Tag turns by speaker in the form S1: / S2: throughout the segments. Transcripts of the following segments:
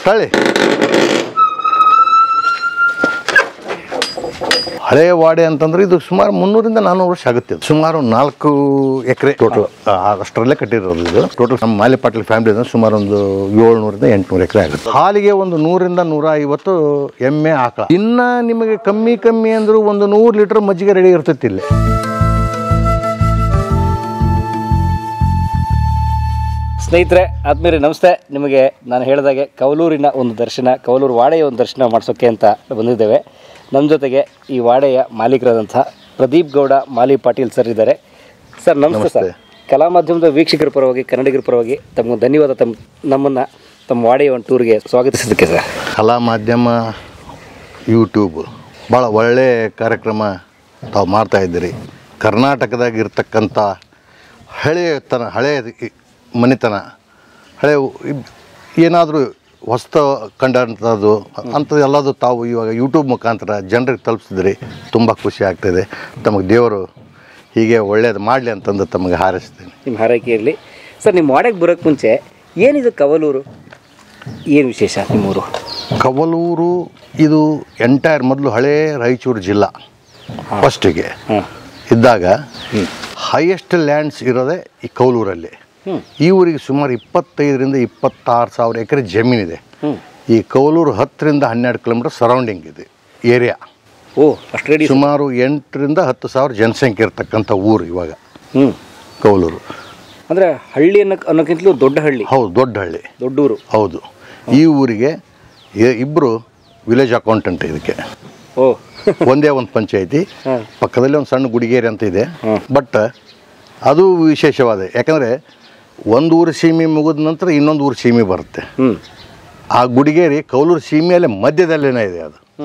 S1: ತಳ್ಳಿ ಹಳೆಯ ವಾಡೆ ಅಂತಂದ್ರೆ ಇದು ಸುಮಾರು ಮುನ್ನೂರಿಂದ ನಾನ್ನೂರು ವರ್ಷ ಆಗುತ್ತೆ ಇದು. ಸುಮಾರು ನಾಲ್ಕು ಎಕರೆ ಟೋಟಲ್ ಅಷ್ಟರಲ್ಲೇ ಕಟ್ಟಿರೋದು ಇದು ಟೋಟಲ್ ನಮ್ಮ ಮಾಲಿ ಪಾಟೀಲ್ ಫ್ಯಾಮಿಲಿ ಅಂದ್ರೆ ಸುಮಾರು ಒಂದು ಏಳ್ನೂರಿಂದ ಎಂಟುನೂರು ಎಕರೆ ಆಗುತ್ತೆ ಹಾಲಿಗೆ ಒಂದು ನೂರಿಂದ ನೂರ ಐವತ್ತು ಎಮ್ಮೆ ಆಕಳ ಇನ್ನ ನಿಮಗೆ ಕಮ್ಮಿ ಕಮ್ಮಿ ಅಂದ್ರೂ ಒಂದು ನೂರು ಲೀಟರ್ ಮಜ್ಜಿಗೆ ರೆಡಿ ಇರ್ತೈತಿ ಇಲ್ಲಿ
S2: ಸ್ನೇಹಿತರೆ ಆದ್ಮೇಲೆ ನಮಸ್ತೆ ನಿಮಗೆ ನಾನು ಹೇಳಿದಾಗೆ ಕವಲೂರಿನ ಒಂದು ದರ್ಶನ ಕವಲೂರು ವಾಡೆಯ ಒಂದು ದರ್ಶನ ಮಾಡಿಸೋಕ್ಕೆ ಅಂತ ಬಂದಿದ್ದೇವೆ ನಮ್ಮ ಜೊತೆಗೆ ಈ ವಾಡೆಯ ಮಾಲೀಕರಾದಂಥ ಪ್ರದೀಪ್ ಗೌಡ ಮಾಲಿ ಪಾಟೀಲ್ ಸರ್ ಇದ್ದಾರೆ ಸರ್ ನಮಸ್ತೆ ಸರ್ ಕಲಾ ಮಾಧ್ಯಮದ ವೀಕ್ಷಕರ ಪರವಾಗಿ ಕನ್ನಡಿಗರ ಪರವಾಗಿ ತಮಗೆ ಧನ್ಯವಾದ ತಮ್ಮ ನಮ್ಮನ್ನು ತಮ್ಮ ವಾಡೆಯ ಒಂದು ಟೂರ್ಗೆ ಸ್ವಾಗತಿಸಿದ್ದಕ್ಕೆ ಸರ್
S1: ಕಲಾ ಮಾಧ್ಯಮ ಯೂಟ್ಯೂಬ್ ಭಾಳ ಒಳ್ಳೆಯ ಕಾರ್ಯಕ್ರಮ ತಾವು ಮಾಡ್ತಾ ಇದ್ದೀರಿ ಕರ್ನಾಟಕದಾಗ ಇರ್ತಕ್ಕಂಥ ಹಳೆಯತನ ಹಳೆಯ ಇ- ಮನೆತನ ಹಳೆ ಏನಾದರೂ ಹೊಸ್ತ ಕಂಡಂಥದ್ದು ಅಂಥದ್ದು ಎಲ್ಲದು ತಾವು ಇವಾಗ ಯೂಟ್ಯೂಬ್ ಮುಖಾಂತರ ಜನರಿಗೆ ತಲುಪಿಸಿದ್ರಿ ತುಂಬ ಖುಷಿ ಆಗ್ತಾಯಿದೆ ತಮಗೆ ದೇವರು ಹೀಗೆ ಒಳ್ಳೇದು ಮಾಡಲಿ ಅಂತಂದು ತಮಗೆ ಹಾರೈಸ್ತೀನಿ
S2: ನಿಮ್ಮ ಹಾರೈಕೆ ಇರಲಿ ಸರ್ ನಿಮ್ಮ ವಾಡೆಗೆ ಬರೋಕ್ಕೆ ಮುಂಚೆ ಏನಿದು ಕವಲೂರು ಏನು ವಿಶೇಷ ನಿಮ್ಮೂರು
S1: ಕವಲೂರು ಇದು ಎಂಟೈರ್ ಮೊದಲು ಹಳೇ ರಾಯಚೂರು ಜಿಲ್ಲಾ ಫಸ್ಟಿಗೆ
S2: ಹಾಂ
S1: ಇದ್ದಾಗ ಹೈಯೆಸ್ಟ್ ಲ್ಯಾಂಡ್ಸ್ ಇರೋದೇ ಈ ಕೌಲೂರಲ್ಲಿ ಈ ಊರಿಗೆ ಸುಮಾರು ಇಪ್ಪತ್ತೈದರಿಂದ ಇಪ್ಪತ್ತಾರು ಸಾವಿರ ಎಕರೆ ಜಮೀನಿದೆ ಈ ಕೌಲೂರು ಹತ್ತರಿಂದ ಹನ್ನೆರಡು ಕಿಲೋಮೀಟರ್ ಸರೌಂಡಿಂಗ್ ಇದೆ ಏರಿಯಾ
S2: ಓ ಅಷ್ಟು ರೆಡಿ
S1: ಸುಮಾರು ಎಂಟರಿಂದ ಹತ್ತು ಸಾವಿರ ಜನಸಂಖ್ಯೆ ಇರ್ತಕ್ಕಂಥ ಊರು ಇವಾಗ
S2: ಹ್ಞೂ
S1: ಕೌಲೂರು
S2: ಅಂದರೆ ಹಳ್ಳಿ ಅನ್ನೋ ಅನ್ನೋಕ್ಕಿಂತಲೂ ದೊಡ್ಡ ಹಳ್ಳಿ
S1: ಹೌದು ದೊಡ್ಡ ಹಳ್ಳಿ
S2: ದೊಡ್ಡೂರು
S1: ಹೌದು ಈ ಊರಿಗೆ ಎ- ಇಬ್ಬರು ವಿಲೇಜ್ ಅಕೌಂಟೆಂಟ್ ಇದಕ್ಕೆ
S2: ಓ
S1: ಒಂದೇ ಒಂದು ಪಂಚಾಯತಿ
S2: ಹಾಂ.
S1: ಪಕ್ಕದಲ್ಲಿ ಒಂದು ಸಣ್ಣ ಗುಡಿಗೇರಿ ಅಂತ ಇದೆ ಬಟ್ ಅದು ವಿಶೇಷವಾದ ಯಾಕಂದರೆ ಒಂದು ಊರು ಸೀಮೆ ಮುಗಿದ ನಂತರ ಇನ್ನೊಂದು ಊರು ಸೀಮೆ ಬರುತ್ತೆ
S2: ಹ್ಞೂ
S1: ಆ ಗುಡಿಗೇರಿ ಕೌಲೂರು ಸೀಮೆಯಲ್ಲೇ ಮಧ್ಯದಲ್ಲೇನೇ ಇದೆ ಅದು
S2: ಹ್ಞೂ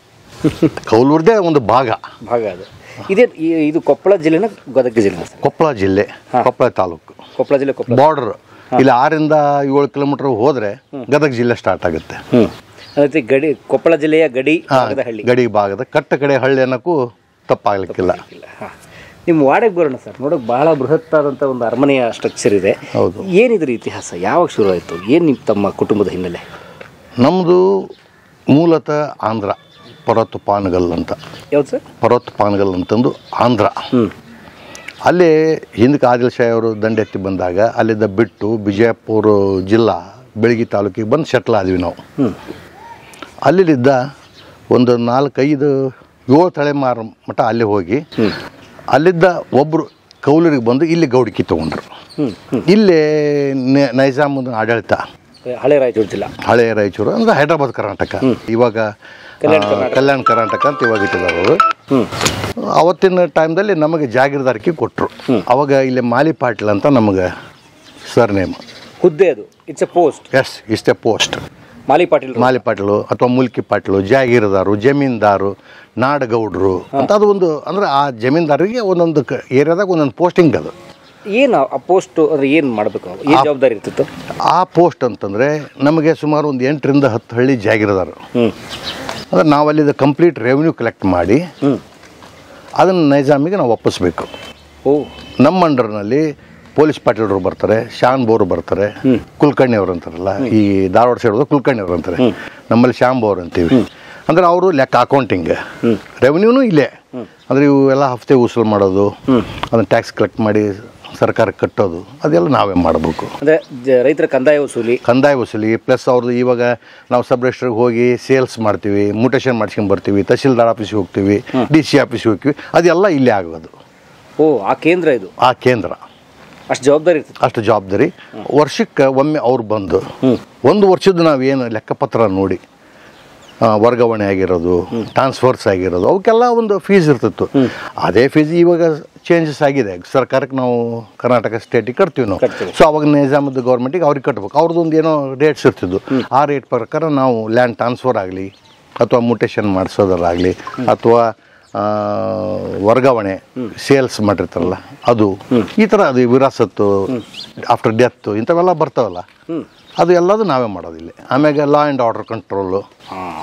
S1: ಕೌಲೂರ್ದೇ ಒಂದು ಭಾಗ
S2: ಭಾಗ ಅದು ಇದೇ ಈ- ಇದು ಕೊಪ್ಪಳ ಜಿಲ್ಲೆನ ಗದಗ ಜಿಲ್ಲೆನ ಸರ್
S1: ಕೊಪ್ಪಳ ಜಿಲ್ಲೆ ಕೊಪ್ಪಳ ತಾಲೂಕು
S2: ಕೊಪ್ಪಳ ಜಿಲ್ಲೆ ಕೊಪ್ಪಳ
S1: ಬಾರ್ಡರ್ ಇಲ್ಲಿ ಆರಿಂದ ಏಳು ಕಿಲೋಮೀಟರ್ ಹೋದರೆ ಗದಗ ಜಿಲ್ಲೆ ಸ್ಟಾರ್ಟ್ ಆಗುತ್ತೆ
S2: ಹ್ಞೂ ಅದೇ ಗಡಿ ಕೊಪ್ಪಳ ಜಿಲ್ಲೆಯ ಗಡಿ
S1: ಆ,
S2: ಭಾಗದ ಹಳ್ಳಿ
S1: ಗಡಿ ಭಾಗದ ಕಟ್ಟ ಕಡೆ ಹಳ್ಳಿ ಅನ್ನೋಕ್ಕೂ ತಪ್ಪಾಗಲಿಕ್ಕಿಲ್ಲ
S2: ಇಲ್ಲ ಹಾಂ ನಿಮ್ಮ ವಾಡೆಗೆ ಬರೋಣ ಸರ್ ನೋಡೋಕೆ ಬಹಳ ಬೃಹತ್ತಾದಂಥ ಒಂದು ಅರಮನೆಯ ಸ್ಟ್ರಕ್ಚರ್ ಇದೆ
S1: ಹೌದು.
S2: ಏನಿದ್ರ ಇತಿಹಾಸ ಯಾವಾಗ ಶುರು ಆಯಿತು ಏನು ನಿಮ್ಮ ತಮ್ಮ ಕುಟುಂಬದ ಹಿನ್ನೆಲೆ
S1: ನಮ್ಮದು ಮೂಲತಃ ಆಂಧ್ರ ಪರ್ವತ ಪಾನಗಲ್ ಅಂತ
S2: ಯಾವ್ದು ಸರ್
S1: ಪರ್ವತ ಪಾನಗಲ್ ಅಂತಂದು ಆಂಧ್ರ
S2: ಹ್ಞೂ
S1: ಅಲ್ಲಿ ಹಿಂದಕ್ಕೆ ಆದಿಲ್ ಶಾಹಿ ಅವರು ದಂಡೆತ್ತಿ ಬಂದಾಗ ಅಲ್ಲಿದ್ದ ಬಿಟ್ಟು ಬಿಜಾಪುರ ಜಿಲ್ಲಾ ಬೆಳಗಿ ತಾಲೂಕಿಗೆ ಬಂದು ಸೆಟ್ಲ್ ಆದ್ವಿ ನಾವು
S2: ಹ್ಞೂ
S1: ಅಲ್ಲಿದ್ದ ಒಂದು ನಾಲ್ಕೈದು ಏಳು ತಲೆಮಾರು ಮಟ್ಟ ಅಲ್ಲಿ ಹೋಗಿ ಅಲ್ಲಿದ್ದ ಒಬ್ಬರು ಕೌಲೂರಿಗೆ ಬಂದು ಇಲ್ಲಿ ಗೌಡಿಕೆ ತೊಗೊಂಡ್ರು
S2: ಹ್ಞೂ ಹ್ಞೂ
S1: ಇಲ್ಲೇ ನೆ- ನೈಜಾಮದ ಆಡಳಿತ
S2: ಹಳೆ ರಾಯಚೂರು ಜಿಲ್ಲಾ
S1: ಹಳೆ ರಾಯಚೂರು ಅಂದ್ರೆ ಹೈದ್ರಾಬಾದ್ ಕರ್ನಾಟಕ ಇವಾಗ ಆ, ಕಲ್ಯಾಣ ಕರ್ನಾಟಕ ಅಂತ ಇವಾಗ ಇಟ್ಟಿದ್ದಾರೆ ಅವರು
S2: ಹ್ಞೂ
S1: ಅವತ್ತಿನ ಟೈಮ್ದಲ್ಲಿ ನಮಗೆ ಜಾಗೀರ್ದಾರಿಕೆ ಕೊಟ್ಟರು ಅವಾಗ ಇಲ್ಲಿ ಮಾಲಿ ಪಾಟೀಲ್ ಅಂತ ನಮಗೆ ಸರ್ ನೇಮ್
S2: ಹುದ್ದೆ ಅದು ಇಟ್ಸ್ ಎ ಪೋಸ್ಟ್
S1: ಎಸ್ ಇಷ್ಟೇ ಪೋಸ್ಟ್
S2: ಮಾಲಿ ಪಾಟೀಲ್
S1: ಮಾಲಿ ಪಾಟೀಲು ಅಥವಾ ಮುಲ್ಕಿ ಪಾಟೀಲು ಜಾಗೀರದಾರು ಜಮೀನ್ದಾರು ನಾಡಗೌಡರು ಅಂತ ಅದು ಒಂದು ಅಂದ್ರೆ ಆ ಜಮೀನ್ದಾರಿಗೆ ಒಂದೊಂದು ಕ ಏರಿಯಾದಾಗ ಒಂದೊಂದು ಪೋಸ್ಟಿಂಗ್ ಅದು
S2: ಏನು ಆ ಪೋಸ್ಟ್ ಅಂದ್ರೆ ಏನು ಮಾಡಬೇಕು ಏನು ಜವಾಬ್ದಾರಿ ಇರ್ತಿತ್ತು
S1: ಆ ಪೋಸ್ಟ್ ಅಂತಂದರೆ ನಮಗೆ ಸುಮಾರು ಒಂದು ಎಂಟರಿಂದ ಹತ್ತು ಹಳ್ಳಿ ಜಾಗೀರದಾರು
S2: ಹ್ಞೂ
S1: ಅಂದ್ರೆ ನಾವಲ್ಲಿದ್ದ ಕಂಪ್ಲೀಟ್ ರೆವೆನ್ಯೂ ಕಲೆಕ್ಟ್ ಮಾಡಿ
S2: ಹ್ಞೂ
S1: ಅದನ್ನು ನೈಜಾಮಿಗೆ ನಾವು ಒಪ್ಪಿಸ್ಬೇಕು
S2: ಓ
S1: ನಮ್ಮ ಅಂಡರ್ನಲ್ಲಿ ಪೊಲೀಸ್ ಪಾಟೀಲರು ಬರ್ತಾರೆ ಶಾನ್ ಬೋರ್ ಬರ್ತಾರೆ ಕುಲಕರ್ಣಿ ಅವರು ಅಂತಾರಲ್ಲ ಈ ಧಾರವಾಡ ಸೈಡ್ ಕುಲಕರ್ಣಿ ಅವರು ಅಂತಾರೆ ನಮ್ಮಲ್ಲಿ ಶ್ಯಾಮ್ ಬೋರ್ ಅಂತೀವಿ ಅಂದ್ರೆ ಅವರು ಲೆಕ್ಕ ಅಕೌಂಟಿಂಗ್ ರೆವೆನ್ಯೂನು ಇಲ್ಲೇ ಅಂದ್ರೆ ಇವು ಎಲ್ಲ ಹಫ್ತೆ ವಸೂಲು ಮಾಡೋದು ಅದನ್ನ ಟ್ಯಾಕ್ಸ್ ಕಲೆಕ್ಟ್ ಮಾಡಿ ಸರ್ಕಾರಕ್ಕೆ ಕಟ್ಟೋದು ಅದೆಲ್ಲ ನಾವೇ ಮಾಡಬೇಕು
S2: ಅಂದರೆ ರೈತರ ಕಂದಾಯ ವಸೂಲಿ
S1: ಕಂದಾಯ ವಸೂಲಿ ಪ್ಲಸ್ ಅವ್ರದ್ದು ಇವಾಗ ನಾವು ಸಬ್ ರಿಜಿಸ್ಟ್ರಿಗೆ ಹೋಗಿ ಸೇಲ್ಸ್ ಮಾಡ್ತೀವಿ ಮುಟೇಷನ್ ಮಾಡ್ಸ್ಕೊಂಡ್ ಬರ್ತೀವಿ ತಹಶೀಲ್ದಾರ್ ಆಫೀಸಿಗೆ ಹೋಗ್ತೀವಿ ಡಿ ಸಿ ಆಫೀಸಿಗೆ ಹೋಗ್ತೀವಿ ಅದೆಲ್ಲ ಇಲ್ಲೇ ಆಗೋದು
S2: ಓ ಆ ಕೇಂದ್ರ ಇದು
S1: ಆ ಕೇಂದ್ರ
S2: ಅಷ್ಟು ಜವಾಬ್ದಾರಿ ಇರ್ತಿತ್ತು
S1: ಅಷ್ಟು ಜವಾಬ್ದಾರಿ ವರ್ಷಕ್ಕೆ ಒಮ್ಮೆ ಅವ್ರು ಬಂದು ಒಂದು ವರ್ಷದ ನಾವೇನು ಲೆಕ್ಕಪತ್ರ ನೋಡಿ ಆ, ವರ್ಗಾವಣೆ ಆಗಿರೋದು ಟ್ರಾನ್ಸ್ಫರ್ಸ್ ಆಗಿರೋದು ಅವಕ್ಕೆಲ್ಲ ಒಂದು ಫೀಸ್ ಇರ್ತಿತ್ತು ಅದೇ ಫೀಸ್ ಇವಾಗ ಚೇಂಜಸ್ ಆಗಿದೆ ಸರ್ಕಾರಕ್ಕೆ ನಾವು ಕರ್ನಾಟಕ ಸ್ಟೇಟಿಗೆ ಕಟ್ತೀವಿ ನಾವು
S2: ಕಟ್ತೀವಿ.
S1: ಸೊ ಅವಾಗ ನಿಜಾಮದ ಗೌರ್ಮೆಂಟಿಗೆ ಅವ್ರಿಗೆ ಕಟ್ಬೇಕು ಅವ್ರದ್ದು ಒಂದು ಏನೋ ರೇಟ್ಸ್ ಇರ್ತಿದ್ವು ಆ ರೇಟ್ ಪ್ರಕಾರ ನಾವು ಲ್ಯಾಂಡ್ ಟ್ರಾನ್ಸ್ಫರ್ ಆಗಲಿ ಅಥವಾ ಮುಟೇಷನ್ ಮಾಡಿಸೋದರಾಗಲಿ ಅಥವಾ ಆ, ವರ್ಗಾವಣೆ ಸೇಲ್ಸ್ ಮಾಡಿರ್ತಾರಲ್ಲ ಅದು ಈ ಥರ ಅದು ವಿರಾಸತ್ತು ಆಫ್ಟರ್ ಡೆತ್ ಇಂಥವೆಲ್ಲ ಬರ್ತಾವಲ್ಲ ಅದು ಎಲ್ಲದು ನಾವೇ ಮಾಡೋದು ಇಲ್ಲಿ ಆಮ್ಯಾಗ ಲಾ ಆ್ಯಂಡ್ ಆರ್ಡರ್ ಕಂಟ್ರೋಲು
S2: ಹಾಂ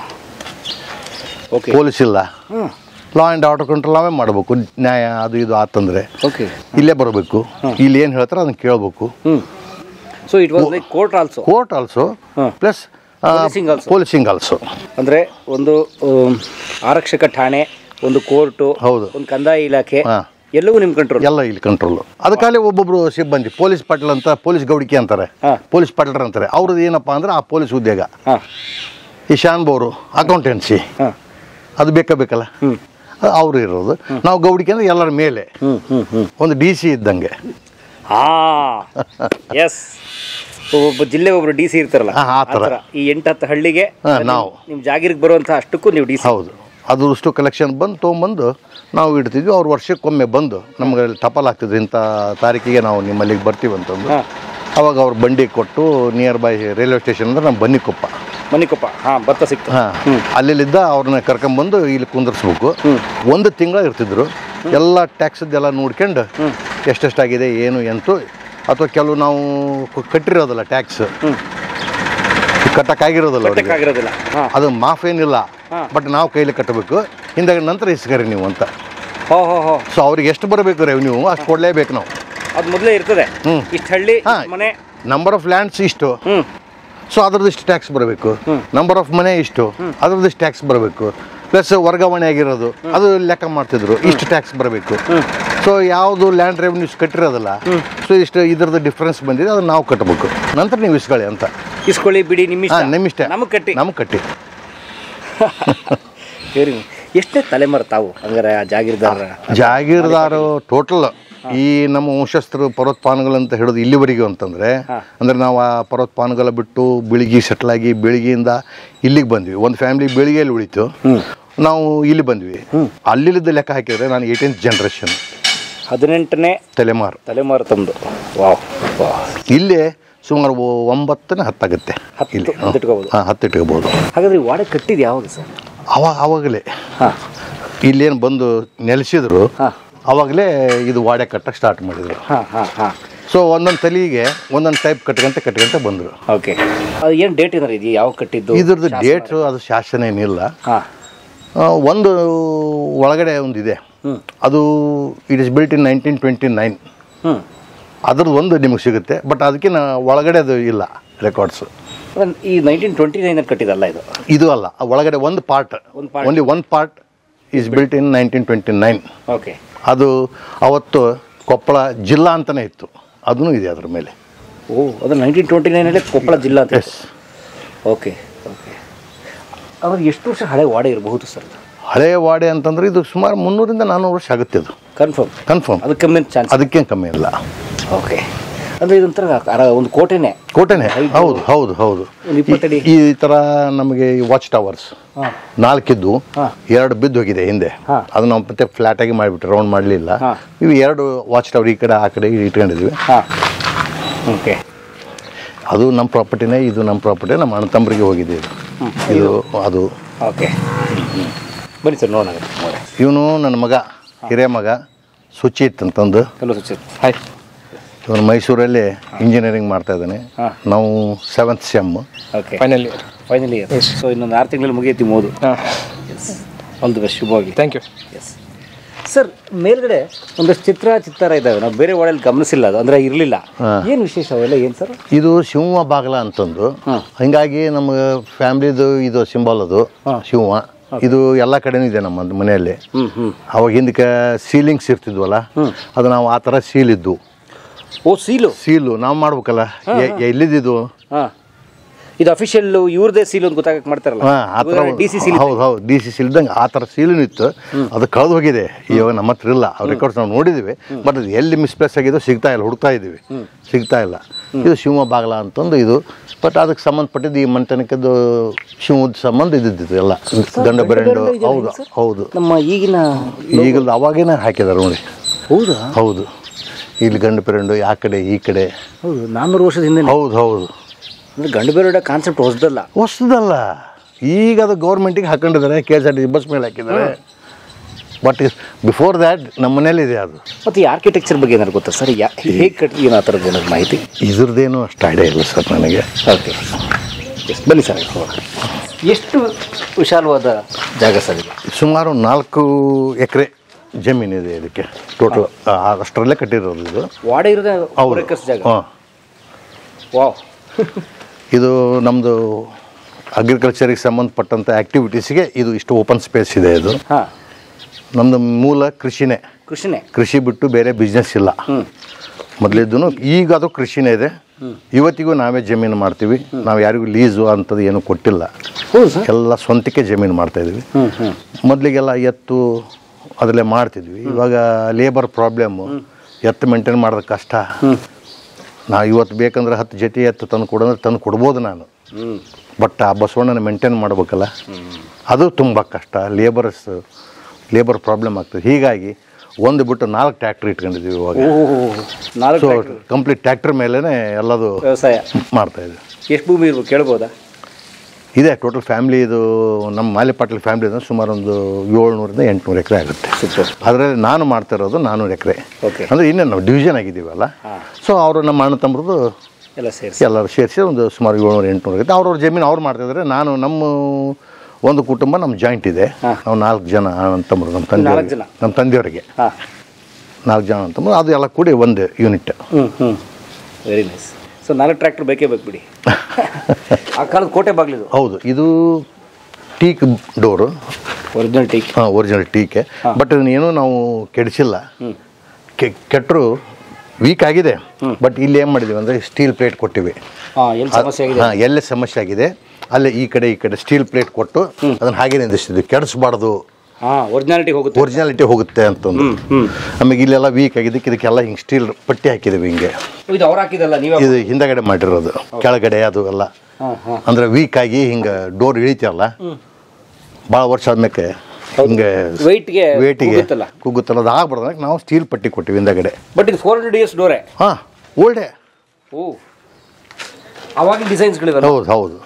S2: ಓಕೆ
S1: ಪೊಲೀಸ್ ಇಲ್ಲ
S2: ಹಾಂ
S1: ಲಾ ಆ್ಯಂಡ್ ಆರ್ಡರ್ ಕಂಟ್ರೋಲ್ ನಾವೇ ಮಾಡಬೇಕು ನ್ಯಾಯ ಅದು ಇದು ಆತಂದ್ರೆ
S2: ಓಕೆ
S1: ಇಲ್ಲೇ ಬರಬೇಕು ಇಲ್ಲಿ ಏನು ಹೇಳ್ತಾರೆ ಅದನ್ನ ಕೇಳಬೇಕು
S2: ಹ್ಞೂ so it was like court also
S1: court also
S2: ಹಾಂ.
S1: Plus
S2: Policing also.
S1: Policing also
S2: ಅಂದರೆ ಒಂದು ಆಮ್, ಆರಕ್ಷಕ ಠಾಣೆ ಒಂದು ಕೋರ್ಟು
S1: ಹೌದು.
S2: ಒಂದು ಕಂದಾಯ ಇಲಾಖೆ
S1: ಹಾ.
S2: ಎಲ್ಲವೂ ನಿಮ್ಮ ಕಂಟ್ರೋಲ್
S1: ಎಲ್ಲ ಇಲ್ಲಿ ಕಂಟ್ರೋಲ್ ಅದಕ್ಕಾಲೆ ಒಬ್ಬೊಬ್ರು ಸಿಬ್ಬಂದಿ ಪೊಲೀಸ್ ಪಾಟೀಲ್ ಅಂತ ಪೊಲೀಸ್ ಗೌಡಿಕೆ ಅಂತಾರೆ
S2: ಹಾ.
S1: ಪೊಲೀಸ್ ಪಾಟೀಲರ್ ಅಂತಾರೆ ಅವ್ರದ್ದು ಏನಪ್ಪ ಅಂದ್ರೆ ಆ ಪೊಲೀಸ್ ಉದ್ಯೋಗ
S2: ಹಾಂ
S1: ಈ ಶಾನ್ಬೋರು ಅಕೌಂಟೆನ್ಸಿ
S2: ಹಾಂ
S1: ಅದು ಬೇಕಾ ಬೇಕಲ್ಲ
S2: ಹ್ಮ್.
S1: ಅವರು ಇರೋದು ನಾವು ಗೌಡಿಕೆ ಅಂದ್ರೆ ಎಲ್ಲರ ಮೇಲೆ
S2: ಹ್ಞೂ ಹ್ಞೂ ಹ್ಞೂ
S1: ಒಂದು ಡಿ ಸಿ ಇದ್ದಂಗೆ
S2: ಹಾಂ ಎಸ್ ಒಬ್ಬೊಬ್ಬ ಜಿಲ್ಲೆ ಒಬ್ರು ಡಿ ಸಿ ಇರ್ತಾರಲ್ಲ
S1: ಹಾ, ಆ ಥರ.
S2: ಥರ. ಈ ಎಂಟು ಹತ್ತು ಹಳ್ಳಿಗೆ
S1: ಹಾ,
S2: ನಿಮ್-
S1: ನಾವು.
S2: ನಿಮ್ಮ ಜಾಗಿರಿಗೆ ಬರುವಂಥ ಅಷ್ಟಕ್ಕೂ ನೀವು ಡಿ ಸಿ
S1: ಹೌದು ಅದು ಅಷ್ಟು ಕಲೆಕ್ಷನ್ ಬಂದು ತೊಗೊಂಬಂದು ನಾವು ಇಡ್ತಿದ್ವಿ ಅವ್ರು ವರ್ಷಕ್ಕೊಮ್ಮೆ ಬಂದು ನಮ್ಗೆ ಅಲ್ಲಿ ಟಪಾಲ್ ಆಗ್ತಿದ್ರು ಇಂಥ ತಾರೀಕಿಗೆ ನಾವು ನಿಮ್ಮಲ್ಲಿಗೆ ಬರ್ತೀವಿ ಅಂತಂದು
S2: ಹಾಂ
S1: ಅವಾಗ ಅವ್ರು ಬಂಡಿ ಕೊಟ್ಟು ನಿಯರ್ ಬೈ ರೈಲ್ವೆ ಸ್ಟೇಷನ್ ಅಂದ್ರೆ ನಮ್ಮ ಬನ್ನಿಕೊಪ್ಪ
S2: ಮನಿಕೊಪ್ಪ ಹಾಂ ಭತ್ತ ಸಿಕ್ತು
S1: ಹಾಂ ಅಲ್ಲಿಲ್ಲಿದ್ದ ಅವ್ರನ್ನ ಕರ್ಕೊಂಬಂದು ಇಲ್ಲಿ ಕುಂದರ್ಸ್ಬೇಕು
S2: ಹ್ಮ್.
S1: ಒಂದು ತಿಂಗಳ ಇರ್ತಿದ್ರು ಎಲ್ಲ ಟ್ಯಾಕ್ಸದ್ದೆಲ್ಲ ನೋಡ್ಕೊಂಡು ಎಷ್ಟೆಷ್ಟಾಗಿದೆ ಏನು ಎಂತು ಅಥವಾ ಕೆಲವು ನಾವು ಕ- ಕಟ್ಟಿರೋದಲ್ಲ ಟ್ಯಾಕ್ಸ್
S2: ಹ್ಞೂ
S1: ಕಟ್ಟಕ್ಕಾಗಿರೋದಲ್ಲ ಅವ್ರಿಗೆ
S2: ಆಗಿರೋದಿಲ್ಲ ಹಾಂ
S1: ಅದು ಮಾಫ್ ಏನಿಲ್ಲ
S2: ಹಾ.
S1: ಬಟ್ ನಾವು ಕೈಲಿ ಕಟ್ಟಬೇಕು ಹಿಂದಾಗ ನಂತರ ಇಸ್ಕರಿ ನೀವು ಅಂತ
S2: ಹೋ ಹೋ ಹೋ
S1: ಸೊ ಅವ್ರಿಗೆ ಎಷ್ಟು ಬರಬೇಕು ರೆವೆನ್ಯೂ ಅಷ್ಟು ಕೊಡಲೇಬೇಕು ನಾವು
S2: ಅದು ಮೊದಲೇ ಇರ್ತದೆ
S1: ಹ್ಮ್.
S2: ಇಷ್ಟು ಹಳ್ಳಿ
S1: ಹಾ.
S2: ಇಷ್ಟ್ ಮನೆ
S1: ನಂಬರ್ ಆಫ್ ಲ್ಯಾಂಡ್ಸ್ ಇಷ್ಟು
S2: ಹ್ಞೂ
S1: ಸೊ ಅದ್ರದ್ದು ಇಷ್ಟು ಟ್ಯಾಕ್ಸ್ ಬರಬೇಕು ನಂಬರ್ ಆಫ್ ಮನೆ ಇಷ್ಟು ಅದ್ರದ್ದು ಇಷ್ಟು ಟ್ಯಾಕ್ಸ್ ಬರಬೇಕು ಪ್ಲಸ್ ವರ್ಗಾವಣೆ ಆಗಿರೋದು ಅದು ಲೆಕ್ಕ ಮಾಡ್ತಿದ್ರು ಇಷ್ಟು ಟ್ಯಾಕ್ಸ್ ಬರಬೇಕು ಸೊ ಯಾವುದು ಲ್ಯಾಂಡ್ ರೆವೆನ್ಯೂಸ್ ಕಟ್ಟಿರೋದಲ್ಲ ಸೊ ಇಷ್ಟು ಇದ್ರದ್ದು ಡಿಫ್ರೆನ್ಸ್ ಬಂದಿದೆ ಅದನ್ನ ನಾವು ಕಟ್ಟಬೇಕು ನಂತರ ನೀವು ಇಸ್ಕೊಳ್ಳಿ ಅಂತ
S2: ಇಸ್ಕೊಳ್ಳಿ ಬಿಡಿ ನಿಮ್ಮ
S1: ಹಾಂ ನಿಮ್ಮ ಇಷ್ಟ
S2: ನಮಗೆ ಕಟ್ಟಿ
S1: ನಮಗೆ ಕಟ್ಟಿ
S2: ಹೇಳಿ ಎಷ್ಟೇ ತಲೆಮಾರು ತಾವು ಹಂಗಾರೆ ಆ ಜಾಗೀರ್ದಾರ
S1: ಜಾಗೀರ್ದಾರು ಟೋಟಲ್ ಈ ನಮ್ಮ ವಂಶಸ್ಥರು ಪರ್ವತಪಾನಗಳು ಅಂತ ಹೇಳೋದು ಇಲ್ಲಿವರೆಗೂ ಅಂತಂದ್ರೆ
S2: ಹಾ.
S1: ಅಂದ್ರೆ ನಾವು ಆ ಪರ್ವತಪಾನಗಳ ಬಿಟ್ಟು ಬೆಳಿಗ್ಗೆ ಸೆಟ್ಲ್ ಆಗಿ ಬೆಳಿಗ್ಗೆಯಿಂದ ಇಲ್ಲಿಗೆ ಬಂದ್ವಿ ಒಂದು ಫ್ಯಾಮಿಲಿ ಬೆಳಿಗ್ಗೆಯಲ್ಲಿ ಉಳಿತು
S2: ಹ್ಞೂ
S1: ನಾವು ಇಲ್ಲಿ ಬಂದ್ವಿ ಅಲ್ಲಿದ್ದ ಲೆಕ್ಕ ಹಾಕಿದ್ರೆ ನಾನು ಏಯ್ಟೀನ್ತ್ ಜನ್ರೇಷನ್
S2: ಹದಿನೆಂಟನೇ
S1: ತಲೆಮಾರು
S2: ತಲೆಮಾರು ತಮ್ಮದು ವಾವ್ ವಾವ್
S1: ಇಲ್ಲೇ ಸುಮಾರು ಒ- ಒಂಬತ್ತನೇ ಹತ್ತಾಗುತ್ತೆ
S2: ಹತ್ತು
S1: ಇಲ್ಲಿ
S2: ಹತ್ತಿಟ್ಕೋಬೋದು.
S1: ಹಾಂ ಹತ್ತಿಟ್ಕೋಬೋದು
S2: ಹಾಗಾದ್ರೆ ಈ ವಾಡೆ ಕಟ್ಟಿದ್ದು ಯಾವಾಗ ಸರ್
S1: ಅವ ಅವಾಗಲೇ
S2: ಹಾಂ
S1: ಇಲ್ಲೇನು ಬಂದು ನೆಲೆಸಿದ್ರು
S2: ಹಾಂ
S1: ಅವಾಗಲೇ ಇದು ವಾಡೆ ಕಟ್ಟಕ್ಕೆ ಸ್ಟಾರ್ಟ್ ಮಾಡಿದ್ರು
S2: ಹಾಂ ಹಾಂ ಹಾಂ
S1: ಸೊ ಒಂದೊಂದು ತಲೆಗೆ ಒಂದೊಂದು ಟೈಪ್ ಕಟ್ಕೊಂತ ಕಟ್ಕೊಂತ ಬಂದರು
S2: ಓಕೆ ಅದು ಏನು ಡೇಟ್ ಏನಾರು ಇದೆಯಾ ಯಾವ ಕಟ್ಟಿದ್ದು
S1: ಇದ್ರದ್ದು ಡೇಟ್ ಅದು ಶಾಸನ ಏನಿಲ್ಲ
S2: ಹಾಂ
S1: ಆ, ಒಂದು ಒಳಗಡೆ ಒಂದು ಇದೆ
S2: ಹ್ಞೂ
S1: ಅದು it is built in nineteen twenty nine
S2: ಹ್ಞೂ
S1: ಅದ್ರದ್ದು ಒಂದು ನಿಮಗೆ ಸಿಗುತ್ತೆ ಬಟ್ ಅದಕ್ಕಿಂತ ಒಳಗಡೆ ಅದು ಇಲ್ಲ ರೆಕಾರ್ಡ್ಸ್
S2: ಈ ನೈನ್ಟೀನ್ ಟ್ವೆಂಟಿ ನೈನಲ್ಲಿ ಕಟ್ಟಿದಲ್ಲ ಇದು
S1: ಇದು ಅಲ್ಲ ಆ ಒಳಗಡೆ ಒಂದು ಪಾರ್ಟ್
S2: ಒಂದು part.
S1: Only one part is built in nineteen twenty nine
S2: okay
S1: ಅದು ಅವತ್ತು ಕೊಪ್ಪಳ ಜಿಲ್ಲಾ ಅಂತಲೇ ಇತ್ತು ಅದೂ ಇದೆ ಅದ್ರ ಮೇಲೆ
S2: ಓ ಅದು ನೈನ್ಟೀನ್ ಟ್ವೆಂಟಿ ನೈನಲ್ಲೇ ಕೊಪ್ಪಳ ಜಿಲ್ಲಾ ಅಂತ
S1: ಎಸ್
S2: ಓಕೆ ಓಕೆ ಅವ್ರು ಎಷ್ಟು ವರ್ಷ ಹಳೆ ವಾಡೆ ಇರಬಹುದು ಸರ್
S1: ಹಳೆ ವಾಡೆ ಅಂತಂದ್ರೆ ಇದು ಸುಮಾರು ಮುನ್ನೂರಿಂದ ನಾನ್ನೂರು ವರ್ಷ ಆಗುತ್ತೆ ಅದು
S2: ಕನ್ಫರ್ಮ್
S1: ಕನ್ಫರ್ಮ್
S2: ಅದು ಕಮ್ಮಿ ಚಾನ್ಸ್
S1: ಅದಕ್ಕೇನು ಕಮ್ಮಿ ಇಲ್ಲ
S2: ಓಕೆ ಅಂದರೆ ಇದೊಂಥರ ಅರ- ಒಂದು ಕೋಟೆನೇ
S1: ಕೋಟೆನೆ ಹೌದು ಹೌದು ಹೌದು
S2: ಒಂದು ಇಪ್ಪತ್ತಡಿ.
S1: ಈ ಈ ಥರ ನಮಗೆ ವಾಚ್ ಟವರ್ಸ್
S2: ಹಾಂ
S1: ನಾಲ್ಕಿದ್ದು
S2: ಹಾ.
S1: ಎರಡು ಬಿದ್ದು ಹೋಗಿದೆ ಹಿಂದೆ
S2: ಹಾ.
S1: ಅದು ನಾವು ಮತ್ತೆ ಫ್ಲಾಟ್ ಆಗಿ ಮಾಡಿಬಿಟ್ರೆ ರೌಂಡ್ ಮಾಡಲಿಲ್ಲ
S2: ಹಾ.
S1: ಇವು ಎರಡು ವಾಚ್ ಟವರ್ ಈ ಕಡೆ ಆ ಕಡೆ ಇಟ್ಕೊಂಡಿದ್ವಿ
S2: ಹಾಂ ಓಕೆ
S1: ಅದು ನಮ್ಮ ಪ್ರಾಪರ್ಟಿನೇ ಇದು ನಮ್ಮ ಪ್ರಾಪರ್ಟಿ ನಮ್ಮ ಅಣ್ಣ ತಮ್ಮರಿಗೆ ಹೋಗಿದೆ ಇದು ಇದು ಅದು
S2: ಓಕೆ ಬನ್ನಿ ಸರ್ ನೋಡೋಣ ನೋಡಿ
S1: ಇವನು ನನ್ನ ಮಗ ಹಿರಿಯ ಮಗ ಸುಚಿತ್ ಅಂತಂದು
S2: ಹಲೋ ಸುಚಿತ್ ಹಾಯ್
S1: ಇವನು ಮೈಸೂರಲ್ಲಿ ಇಂಜಿನಿಯರಿಂಗ್ ಮಾಡ್ತಾ ಇದ್ದಾನೆ
S2: ಹಾ.
S1: ನಾವು seventh sem
S2: okay
S3: final year
S2: final year so ಇನ್ನೊಂದು ಆರು ತಿಂಗಳಲ್ಲಿ ಮುಗಿಯತಿ ಮೋದು
S3: ಹಾಂ
S2: ಆಲ್ ದಿ ಬೆಸ್ಟ್ ಶುಭವಾಗಿ
S3: ಥ್ಯಾಂಕ್ ಯು
S2: ಎಸ್ ಸರ್ ಮೇಲ್ಗಡೆ ಒಂದಷ್ಟು ಚಿತ್ರ ಚಿತ್ತಾರ ಇದ್ದಾವೆ ನಾವು ಬೇರೆ ವಾಡಲ್ಲಿ ಗಮನಿಸಿಲ್ಲ ಅದು ಅಂದರೆ ಇರಲಿಲ್ಲ
S1: ಹಾ.
S2: ಏನು ವಿಶೇಷ ಅವೆಲ್ಲ ಏನು ಸರ್
S1: ಇದು ಶಿವ ಬಾಗಲ ಅಂತಂದು
S2: ಹಾಂ.
S1: ಹಿಂಗಾಗಿ ನಮ್ಮ ಫ್ಯಾಮ್ಲಿದು ಇದು ಸಿಂಬಲ್ ಅದು
S2: ಹಾಂ.
S1: ಶಿವ ಇದು ಎಲ್ಲ ಕಡೆನೂ ಇದೆ ನಮ್ಮ ಮನೆಯಲ್ಲಿ
S2: ಹ್ಞೂ ಹ್ಞೂ
S1: ಅವಾಗ ಹಿಂದಕ್ಕೆ ಸೀಲಿಂಗ್ಸ್ ಇರ್ತಿದ್ವಲ್ಲ ಅದು ನಾವು ಆ ಥರ ಸೀಲ್ ಇದ್ದು
S2: ಓ ಸೀಲು
S1: ಸೀಲು ನಾವು ಮಾಡ್ಬೇಕಲ್ಲ ಎ- ಎಲ್ಲಿದ್ದು
S2: ಹಾಂ ಇದು ಅಫಿಷಿಯಲ್ ಇವ್ರದೇ ಸೀಲು ಅಂತ ಗೊತ್ತಾಗಕ್ಕೆ ಮಾಡ್ತಾರಲ್ಲ
S1: ಹಾಂ ಆ ಥರ
S2: ಡಿ ಸಿ ಸೀಲ್
S1: ಹೌದು ಹೌದು ಡಿ ಸಿ ಸೀಲ್ ಇದ್ದಂಗೆ ಆ ಥರ ಸೀಲು ಇತ್ತು ಅದು ಕಳೆದು ಹೋಗಿದೆ ಇವಾಗ ನಮ್ಮ ಹತ್ರ ಇಲ್ಲ ಆ ರೆಕಾರ್ಡ್ಸ್ ನಾವು ನೋಡಿದ್ದೀವಿ ಬಟ್ ಅದು ಎಲ್ಲಿ ಮಿಸ್ಪ್ಲೇಸ್ ಆಗಿದೋ ಸಿಗ್ತಾ ಇಲ್ಲ ಹುಡುಕ್ತಾ ಇದ್ದೀವಿ ಸಿಗ್ತಾ ಇಲ್ಲ ಇದು ಶಿವ ಬಾಗಲ ಅಂತಂದು ಇದು ಬಟ್ ಅದಕ್ಕೆ ಸಂಬಂಧಪಟ್ಟಿದ್ದು ಈ ಮಂಟನಕ್ಕದ್ದು ಶಿವದ ಸಂಬಂಧ ಇದ್ದಿದ್ದು ಎಲ್ಲ ಗಂಡ ಬೆರಂಡು ಹೌದು ಹೌದು
S2: ನಮ್ಮ ಈಗಿನ
S1: ಈಗ ಅವಾಗೇನೆ ಹಾಕಿದ್ದಾರೆ ನೋಡಿ
S2: ಹೌದಾ
S1: ಹೌದು ಇಲ್ಲಿ ಗಂಡ ಪೆರಂಡು ಆ ಕಡೆ ಈ ಕಡೆ
S2: ಹೌದು ನಾನ್ನೂರು ವರ್ಷದ ಹಿಂದೆ
S1: ಹೌದು ಹೌದು
S2: ಅಂದ್ರೆ ಗಂಡು ಬೇರೆ ಕಾನ್ಸೆಪ್ಟ್ ಹೊಸದಲ್ಲ
S1: ಹೊಸದಲ್ಲ ಈಗ ಅದು ಗೌರ್ಮೆಂಟಿಗೆ ಹಾಕೊಂಡಿದ್ದಾರೆ K S R T C bus ಮೇಲೆ ಹಾಕಿದ್ದಾರೆ ಬಟ್ ಬಿಫೋರ್ ದ್ಯಾಟ್ ನಮ್ಮ ಮನೇಲಿದೆ ಅದು
S2: ಮತ್ತು ಈ ಆರ್ಕಿಟೆಕ್ಚರ್ ಬಗ್ಗೆ ಏನಾದ್ರು ಗೊತ್ತಾ ಸರ್ ಯಾ ಹೇಗೆ ಕಟ್ಟಿ ಏನು ಆ ಥರದ್ದು ಏನಾದ್ರು ಮಾಹಿತಿ
S1: ಇದ್ರದ್ದೇನು ಅಷ್ಟು ಐಡಿಯಾ ಇಲ್ಲ ಸರ್ ನನಗೆ
S2: ಓಕೆ ಎಸ್ ಬನ್ನಿ ಸರ್ ಎಷ್ಟು ವಿಶಾಲವಾದ ಜಾಗ ಸರ್ ಇದು
S1: ಸುಮಾರು ನಾಲ್ಕು ಎಕರೆ ಜಮೀನಿದೆ ಇದಕ್ಕೆ ಟೋಟಲ್ ಅಷ್ಟರಲ್ಲೇ ಕಟ್ಟಿರೋದು ಇದು
S2: ವಾಡೆ ಇರೋದೇ
S1: ಹೌದು
S2: ಏಕರ್ಸ್ ಜಾಗ
S1: ಹಾಂ
S2: ವಾವ್
S1: ಇದು ನಮ್ಮದು ಅಗ್ರಿಕಲ್ಚರಿಗೆ ಸಂಬಂಧಪಟ್ಟಂಥ ಆ್ಯಕ್ಟಿವಿಟೀಸ್ಗೆ ಇದು ಇಷ್ಟು ಓಪನ್ ಸ್ಪೇಸ್ ಇದೆ ಇದು
S2: ಹಾಂ
S1: ನಮ್ಮದು ಮೂಲ ಕೃಷಿನೇ
S2: ಕೃಷಿನೇ
S1: ಕೃಷಿ ಬಿಟ್ಟು ಬೇರೆ ಬಿಸ್ನೆಸ್ ಇಲ್ಲ
S2: ಹ್ಞೂ
S1: ಮೊದಲಿದ್ದು ಈಗ ಅದು ಕೃಷಿನೇ ಇದೆ ಇವತ್ತಿಗೂ ನಾವೇ ಜಮೀನು ಮಾಡ್ತೀವಿ ನಾವು ಯಾರಿಗೂ ಲೀಸು ಅಂಥದ್ದು ಏನೂ ಕೊಟ್ಟಿಲ್ಲ
S2: ಹೌದು ಸರ್
S1: ಎಲ್ಲ ಸ್ವಂತಕ್ಕೆ ಜಮೀನು ಮಾಡ್ತಾ ಇದ್ವಿ
S2: ಹ್ಞೂ ಹ್ಞೂ
S1: ಮೊದಲಿಗೆಲ್ಲ ಎತ್ತು ಅದರಲ್ಲೇ ಮಾಡ್ತಿದ್ವಿ ಇವಾಗ ಲೇಬರ್ ಪ್ರಾಬ್ಲಮ್ಮು ಎತ್ತು ಮೇಂಟೈನ್ ಮಾಡೋದು ಕಷ್ಟ ನಾವು ಇವತ್ತು ಬೇಕಂದ್ರೆ ಹತ್ತು ಜೊತೆ ಎತ್ತು ತಂದು ಕೊಡಂದ್ರೆ ತಂದು ಕೊಡ್ಬೋದು ನಾನು
S2: ಹ್ಞೂ
S1: ಬಟ್ ಆ ಬಸವಣ್ಣನ ಮೇಂಟೈನ್ ಮಾಡ್ಬೇಕಲ್ಲ ಅದು ತುಂಬ ಕಷ್ಟ ಲೇಬರ್ಸ್ ಲೇಬರ್ ಪ್ರಾಬ್ಲಮ್ ಆಗ್ತದೆ ಹೀಗಾಗಿ ಒಂದು ಬಿಟ್ಟು ನಾಲ್ಕು ಟ್ಯಾಕ್ಟ್ರ್ ಇಟ್ಕೊಂಡಿದ್ದೀವಿ ಇವಾಗ
S2: ಓಹೋ ನಾಲ್ಕು
S1: ಸೊ ಕಂಪ್ಲೀಟ್ ಟ್ಯಾಕ್ಟ್ರ್ ಮೇಲೇ ಎಲ್ಲದು
S2: ವ್ಯವಸಾಯ
S1: ಮಾಡ್ತಾ ಇದ್ವಿ
S2: ಎಷ್ಟು ಭೂಮಿ ಇರ್ಬೇಕು ಕೇಳ್ಬೋದಾ
S1: ಇದೆ ಟೋಟಲ್ ಫ್ಯಾಮ್ಲಿ ಇದು ನಮ್ಮ ಮಾಲಿ ಪಾಟೀಲ್ ಫ್ಯಾಮ್ಲಿ ಅಂದ್ರೆ ಸುಮಾರು ಒಂದು ಏಳ್ನೂರಿಂದ ಎಂಟುನೂರು ಎಕರೆ ಆಗುತ್ತೆ
S2: ಸೂಪರ್
S1: ಅದರಲ್ಲಿ ನಾನು ಮಾಡ್ತಾ ಇರೋದು ನಾನ್ನೂರು ಎಕರೆ
S2: ಓಕೆ
S1: ಅಂದರೆ ಇನ್ನೇ ನಾವು ಡಿವಿಷನ್ ಆಗಿದ್ದೀವಲ್ಲ
S2: ಹಾಂ
S1: ಸೊ ಅವರು ನಮ್ಮ ಅಣ್ಣ ತಮ್ಮರದು
S2: ಎಲ್ಲ ಸೇರಿಸಿ
S1: ಎಲ್ಲರೂ ಸೇರಿಸಿ ಒಂದು ಸುಮಾರು ಏಳ್ನೂರು ಎಂಟುನೂರು ಆಗುತ್ತೆ ಅವ್ರವ್ರ ಜಮೀನು ಅವ್ರು ಮಾಡ್ತಾಯಿದ್ದಾರೆ ನಾನು ನಮ್ಮ ಒಂದು ಕುಟುಂಬ ನಮ್ಮ ಜಾಯಿಂಟ್ ಇದೆ
S2: ಹಾಂ.
S1: ನಾವು ನಾಲ್ಕು ಜನ ಅಣ್ಣ ತಮ್ಮರು ನಮ್ಮ ತಂದೆ
S2: ನಾಲ್ಕು ಜನ?
S1: ನಮ್ಮ ತಂದೆಯವರಿಗೆ
S2: ಹಾಂ
S1: ನಾಲ್ಕು ಜನ ಅಂತಂದ್ರೆ ಅದು ಎಲ್ಲ ಕೂಡಿ ಒಂದು ಯೂನಿಟ್
S2: ಹ್ಞೂ ಹ್ಞೂ ವೆರಿ ನೈಸ್ ಸೊ ನಾಲ್ಕು ಟ್ರ್ಯಾಕ್ಟರ್ ಬೇಕೇ ಬೇಕು ಬಿಡಿ ಆ ಕಾಲದ ಕೋಟೆ ಬಾಗಿಲಿದು
S1: ಹೌದು ಇದು ಟೀಕ್ ಡೋರು
S2: ಒರಿಜಿನಲ್ ಟೀಕ್
S1: ಹಾಂ ಒರಿಜಿನಲ್ ಟೀಕೆ ಬಟ್ ಇದನ್ನೇನು ನಾವು ಕೆಡಿಸಿಲ್ಲ ಕೆ ಕೆಟ್ಟರು ವೀಕ್ ಆಗಿದೆ ಬಟ್ ಇಲ್ಲಿ ಏನು ಮಾಡಿದ್ದೀವಿ ಅಂದರೆ ಸ್ಟೀಲ್ ಪ್ಲೇಟ್ ಕೊಟ್ಟಿವಿ
S2: ಹಾಂ ಎಲ್ಲಿ ಸಮಸ್ಯೆ ಆಗಿದೆ
S1: ಹಾಂ ಎಲ್ಲೇ ಸಮಸ್ಯೆ ಆಗಿದೆ ಅಲ್ಲೇ ಈ ಕಡೆ ಈ ಕಡೆ ಸ್ಟೀಲ್ ಪ್ಲೇಟ್ ಕೊಟ್ಟು ಅದನ್ನು ಹಾಗೆ ನಿಂದಿಸ್ತಿದ್ವಿ ಕೆಡಿಸ್ಬಾರ್ದು
S2: ಹಾಂ ಒರಿಜಿನಾಲಿಟಿ ಹೋಗುತ್ತೆ
S1: ಒರಿಜಿನಾಲಿಟಿ ಹೋಗುತ್ತೆ ಅಂತಂದು
S2: ಹ್ಞೂ
S1: ಆಮೇಲೆ ಇಲ್ಲೆಲ್ಲ ವೀಕ್ ಆಗಿದ್ದಕ್ಕೆ ಇದಕ್ಕೆಲ್ಲ ಹಿಂಗೆ ಸ್ಟೀಲ್ ಪಟ್ಟಿ ಹಾಕಿದ್ದೀವಿ ಹಿಂಗೆ
S2: ಇದು ಅವ್ರು ಹಾಕಿದಲ್ಲ ನೀವೇ
S1: ಇದು ಹಿಂದಗಡೆ ಮಾಡಿರೋದು ಕೆಳಗಡೆ ಅದು ಎಲ್ಲ
S2: ಹಾಂ ಹಾಂ
S1: ಅಂದ್ರೆ ವೀಕ್ ಆಗಿ ಹಿಂಗೆ ಡೋರ್ ಇಳಿತೀಯಲ್ಲ ಭಾಳ ವರ್ಷ ಆದ್ಮೇಲೆ ಹಿಂಗೆ
S2: ವೆಯ್ಟ್ಗೆ
S1: ವೇಟಿಗೆ
S2: ಹೋಗುತ್ತಲ್ಲ
S1: ಕುಗ್ಗುತ್ತಲ್ಲ ಅದು ಆಗ್ಬಾರ್ದು ಅನ್ನಕ್ಕೆ ನಾವು ಸ್ಟೀಲ್ ಪಟ್ಟಿ ಕೊಟ್ಟಿವಿ ಹಿಂದಗಡೆ
S2: ಬಟ್ ಇದು ಫೋರ್ ಹಂಡ್ರೆಡ್ ಇಯರ್ಸ್ ಡೋರೆ
S1: ಹಾಂ ಓಲ್ಡೇ
S2: ಓ ಅವಾಗಿನ ಡಿಸೈನ್ಸ್ಗಳಿವಲ್ಲ
S1: ಹೌದು ಹೌದು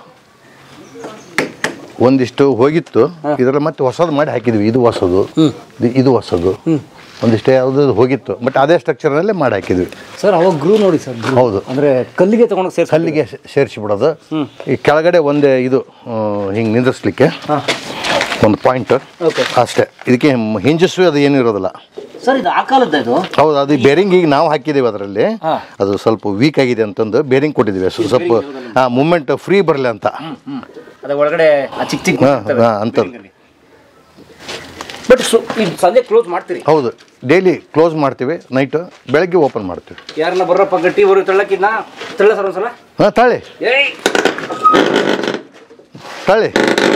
S1: ಒಂದಿಷ್ಟು ಹೋಗಿತ್ತು ಇದರಲ್ಲಿ ಮತ್ತೆ ಹೊಸದು ಮಾಡಿ ಹಾಕಿದ್ವಿ ಇದು ಹೊಸದು ಇದು- ಇದು ಹೊಸದು ಒಂದಿಷ್ಟು ಯಾವುದು ಹೋಗಿತ್ತು ಬಟ್ ಅದೇ ಸ್ಟ್ರಕ್ಚರ್ನಲ್ಲೇ ಮಾಡಿ ಹಾಕಿದ್ವಿ
S2: ಸರ್ ಅವಾಗ ಗ್ರೂ ನೋಡಿ ಸರ್
S1: ಹೌದು
S2: ಅಂದರೆ ಕಲ್ಲಿಗೆ ತಗೊಂಡು ಸೇರ್ಸಿ
S1: ಕಲ್ಲಿಗೆ ಸೇರಿಸಿ ಬಿಡೋದು ಈ ಕೆಳಗಡೆ ಒಂದೇ ಇದು ಹಿಂಗೆ ನಿಂದಿಸ್ಲಿಕ್ಕೆ
S2: ಹಾಂ
S1: ಒಂದು ಪಾಯಿಂಟ್
S2: ಓಕೆ
S1: ಅಷ್ಟೇ ಇದಕ್ಕೆ ಹಿಂಜಸ್ಸು ಅದು ಏನೂ ಇರೋದಿಲ್ಲ
S2: ಸರ್ ಇದು ಆ ಕಾಲದ ಇದು
S1: ಹೌದು ಅದು ಬೇರಿಂಗ್ ಈಗ ನಾವು ಹಾಕಿದ್ದೀವಿ ಅದರಲ್ಲಿ
S2: ಹಾ.
S1: ಅದು ಸ್ವಲ್ಪ ವೀಕ್ ಆಗಿದೆ ಅಂತಂದು ಬೇರಿಂಗ್ ಕೊಟ್ಟಿದ್ದೀವಿ ಸ್ವಲ್ಪ ಸ್ವಲ್ಪ ಹಾಂ ಮೂಮೆಂಟ್ ಫ್ರೀ ಬರಲಿ ಅಂತ
S2: ಅದ ಒಳಗಡೆ ಆ ಚಿಕ್ಕ ಚಿಕ್ಕ
S1: ಹಾಂ ಹಾಂ ಅಂಥದ್ದು
S2: ಬಟ್ ಸು ಇದು ಸಂಜೆ ಕ್ಲೋಸ್ ಮಾಡ್ತೀರಿ
S1: ಹೌದು ಡೈಲಿ ಕ್ಲೋಸ್ ಮಾಡ್ತೀವಿ ನೈಟು ಬೆಳಗ್ಗೆ ಓಪನ್ ಮಾಡ್ತೀವಿ
S2: ಯಾರನ್ನ ಬರೋಪ್ಪ ಗಟ್ಟಿ ಬರೋ ತಳ್ಳಕ್ಕಿನ್ನ ತಳ್ಳ ಸರ್ ಒಂದ್ಸಲ
S1: ಹಾಂ ತಾಳಿ
S2: ಏಯ್
S1: ತಾಳಿ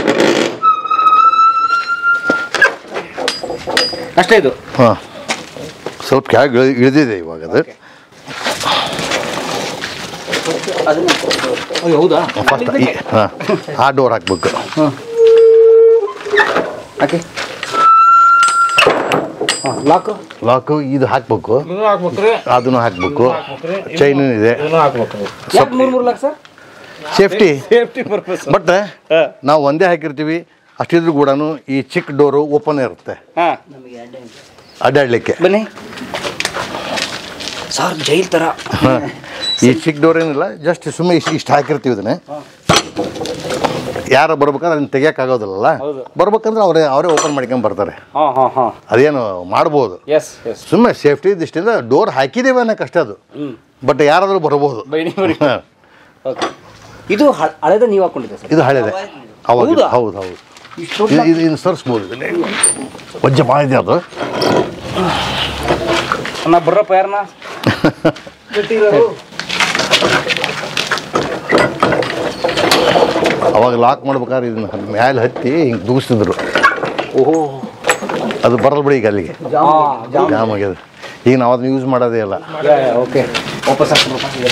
S2: ಅಷ್ಟೇ ಇದು
S1: ಹಾಂ ಸ್ವಲ್ಪ ಕೆಳಗೆ ಇಳಿ- ಇಳಿದಿದೆ ಇವಾಗ ಅದು
S2: ಅದನ್ನ ಅಯ್ಯೋ ಹೌದಾ
S1: ಫಸ್ಟ್ ಹಾಂ ಆ ಡೋರ್ ಹಾಕ್ಬೇಕು
S2: ಹಾಕಿ ಹಾಂ ಲಾಕು
S1: ಲಾಕು ಇದು ಹಾಕ್ಬೇಕು
S2: ಇದನ್ನು ಹಾಕ್ಬೇಕ್ರಿ
S1: ಅದನ್ನು ಹಾಕ್ಬೇಕು ಚೈನು ಇದೆ
S2: ಇದನ್ನು ಹಾಕ್ಬೇಕು ಯಾಕೆ ಮೂರು ಮೂರು lock sir
S1: safety
S2: safety purpose
S1: but ನಾವು ಒಂದೇ ಹಾಕಿರ್ತೀವಿ ಅಷ್ಟಿದ್ರು ಕೂಡ ಈ ಚಿಕ್ಕ ಡೋರು ಓಪನ್ ಇರುತ್ತೆ
S2: ಹಾಂ
S1: ಅಡ್ಡಾಡ್ಲಿಕ್ಕೆ
S2: ಬನ್ನಿ ಸರ್ ಜೈಲ್ ಥರ
S1: ಹಾ. ಈ ಚಿಕ್ಕ ಡೋರ್ ಏನಿಲ್ಲ ಜಸ್ಟ್ ಸುಮ್ಮನೆ ಇಷ್ಟು ಇಷ್ಟು ಹಾಕಿರ್ತೀವಿ ಇದನ್ನೇ ಯಾರು ಬರ್ಬೇಕಾದ್ರೆ ಅದನ್ನ ತೆಗಿಯೋಕ್ಕಾಗೋದಿಲ್ಲ
S2: ಹೌದು.
S1: ಬರ್ಬೇಕಂದ್ರೆ ಅವರೇ ಅವರೇ ಓಪನ್ ಮಾಡ್ಕೊಂಡು ಬರ್ತಾರೆ
S2: ಹಾಂ ಹಾಂ ಹಾಂ
S1: ಅದೇನು ಮಾಡ್ಬೋದು
S2: ಎಸ್ ಎಸ್
S1: ಸುಮ್ಮನೆ ಸೇಫ್ಟಿ ದೃಷ್ಟಿಯಿಂದ ಡೋರ್ ಹಾಕಿದ್ದೇವೆ ಅನ್ನೋಕೆ ಅಷ್ಟೇ ಅದು
S2: ಹ್ಞೂ
S1: ಬಟ್ ಯಾರಾದರೂ ಬರ್ಬೋದು
S2: ಬೈನಿ ಬರಿ
S1: ಹಾ.
S2: ಓಕೆ ಇದು ಹ- ಹಳೆದ ನೀವು ಹಾಕೊಂಡಿದ್ದೆ ಸರ್
S1: ಇದು ಹಳೇದೆ ಅವಾಗ
S2: ಹೌದಾ?
S1: ಹೌದು ಹೌದು
S2: ಇಷ್ಟು
S1: ಇದು ಇದು ಇನ್ನು ಸರಿಸ್ಬೋದು ಇದನ್ನೇ ವಜ್ಜೆ ಭಾಳ ಇದೆ ಅದು
S2: ನಾ ಬರ್ರಪ್ಪ ಯಾರನ್ನ ಗಟ್ಟಿ ಇರೋರು
S1: ಅವಾಗ ಲಾಕ್ ಮಾಡ್ಬೇಕಾದ್ರೆ ಇದನ್ನ ಮ್ಯಾಲೆ ಹತ್ತಿ ಹಿಂಗೆ ದೂಗಿಸ್ತಿದ್ರು
S2: ಓಹೋ
S1: ಅದು ಬರಲ್ಲ ಬಿಡಿ ಈಗ ಅಲ್ಲಿಗೆ
S2: ಹಾಂ
S1: ಜಾಮ್ ಆಗ್ಯದ ಈಗ ನಾವು ಅದನ್ನ ಯೂಸ್ ಮಾಡೋದೇ ಇಲ್ಲ
S2: ಓಕೆ ವಾಪಸ್ ಹಾಕ್ಬಿಡಪ್ಪ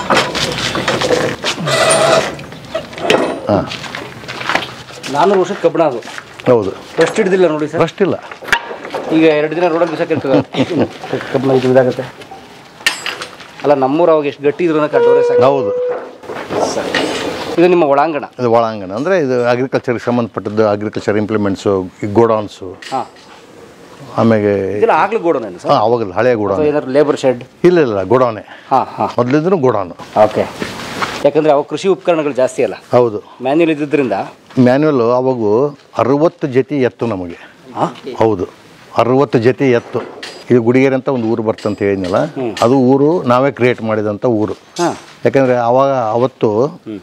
S1: ಹಾಂ
S2: ನಾನ್ನೂರು ವರ್ಷದ ಕಬ್ಬಣ ಅದು
S1: ಹೌದು
S2: ಎಷ್ಟು ಹಿಡಿದಿಲ್ಲ ನೋಡಿ ಸರ್
S1: ಫಸ್ಟ್ ಇಲ್ಲ
S2: ಈಗ ಎರಡು ದಿನ ರೋಡಲ್ಲಿ ಬಿಸಾಕ್ ಇರ್ತದೆ ಕಬ್ಬಣ ಇದು ಇದಾಗುತ್ತೆ ಅಲ್ಲ ನಮ್ಮೂರು ಅವಾಗ ಎಷ್ಟು ಗಟ್ಟಿ ಇದ್ರು ಡೋರೆ ಸಾಕು
S1: ಹೌದು
S2: ಇದು ನಿಮ್ಮ ಒಳಾಂಗಣ
S1: ಇದು ಒಳಾಂಗಣ ಅಂದರೆ ಇದು ಅಗ್ರಿಕಲ್ಚರ್ಗೆ ಸಂಬಂಧಪಟ್ಟದ್ದು ಅಗ್ರಿಕಲ್ಚರ್ ಇಂಪ್ಲಿಮೆಂಟ್ಸು ಈ ಗೋಡೌನ್ಸು
S2: ಹಾಂ
S1: ಆಮೇಲೆ
S2: ಇದೆಲ್ಲ ಆಗ್ಲೂ ಗೋಡನ್ ಸರ್
S1: ಹಾಂ ಅವಾಗ ಹಳೆಯ ಗೋಡೌನ್
S2: ಅಥವಾ ಏನಾದ್ರು ಲೇಬರ್ ಶೆಡ್
S1: ಇಲ್ಲ ಇಲ್ಲ ಗೋಡೌನೆ
S2: ಹಾಂ ಹಾಂ
S1: ಮೊದಲಿದ್ರು ಗೋಡೌನು
S2: ಓಕೆ ಯಾಕಂದ್ರೆ ಅವಾಗ ಕೃಷಿ ಉಪಕರಣಗಳು ಜಾಸ್ತಿ ಅಲ್ಲ
S1: ಹೌದು
S2: ಮ್ಯಾನ್ಯಲ್ ಇದ್ದಿದ್ದರಿಂದ
S1: ಮ್ಯಾನ್ಯುವಲ್ ಅವಾಗೂ ಅರವತ್ತು ಜೊತೆ ಎತ್ತು ನಮಗೆ
S2: ಹಾಂ
S1: ಹೌದು ಅರವತ್ತು ಜೊತೆ ಎತ್ತು ಇದು ಗುಡಿಗೆರೆ ಅಂತ ಒಂದು ಊರು ಬರ್ತಂತ ಹೇಳಿದ್ನಲ್ಲ ಅದು ಊರು ನಾವೇ ಕ್ರಿಯೇಟ್ ಮಾಡಿದಂಥ ಊರು
S2: ಹಾಂ
S1: ಯಾಕಂದರೆ ಅವಾಗ ಅವತ್ತು